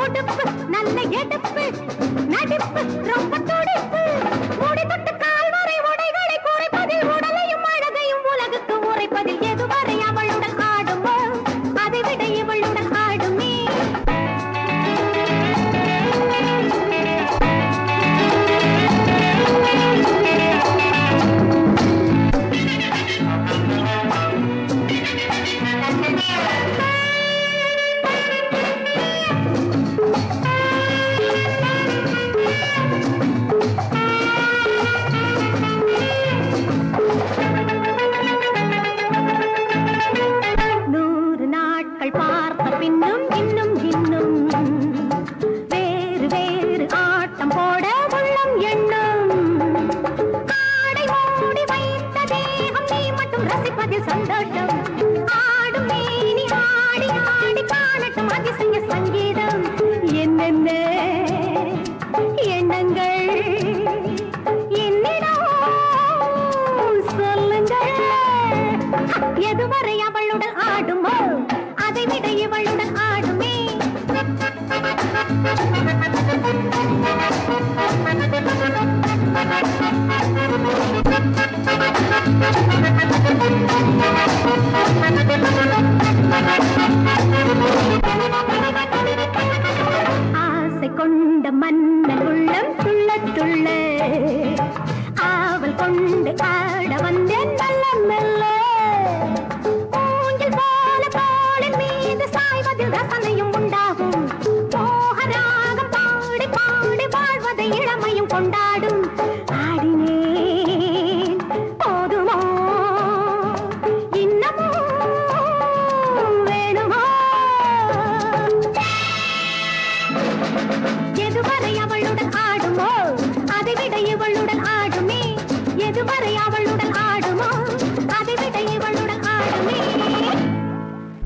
உடுப்பு நல்ல எடுப்பு நடிப்பு ரொம்ப துடிப்பு முடி தொட்டு கால் வரை உடைகளை குறைப்பதில் உடலையும் அழகையும் உலகுக்கு உரைப்பதில் எதுவரை அவளுடன் ஆடுமோ அதை விட இவளுடன் ஆடுமே நூறு நாட்கள் பார்த்த பின்னும் இன்னும் இன்னும் வேறு வேறு ஆட்டம் போட உள்ளம் எண்ணும் ஆடை மூடி வைத்த தேகம் நீ மட்டும் ரசிப்பதில் சந்தோஷம் ஆடும் மேனி ஆடி ஆடி காணட்டும் அதிசய சங்கீதம் என்னென்ன எண்ணங்கள் என்னிடம் சொல்லுங்கள் எதுவரை அவளுடன் ஆடுமோ அதை விட இவளுடன் ஆடுமே ஆசை கொண்ட மன்னன் உள்ளம் துள்ள துள்ள ஆவல் கொண்டு ஆட வந்தேன் மெல்ல மெல்ல ஊஞ்சல் போல தோளின் மீது சாய்வதில் ரசனையும் உண்டாகும் மோகராகம் பாடி பாடி வாழ்வதை இளமையும் கொண்டாடும் ஆடினேன் போதுமோ இன்னமும் வேணுமோ எதுவரை அவளுடன் ஆடுமோ அதை விட இவளுடன் ஆடுமே எதுவரை அவளுடன்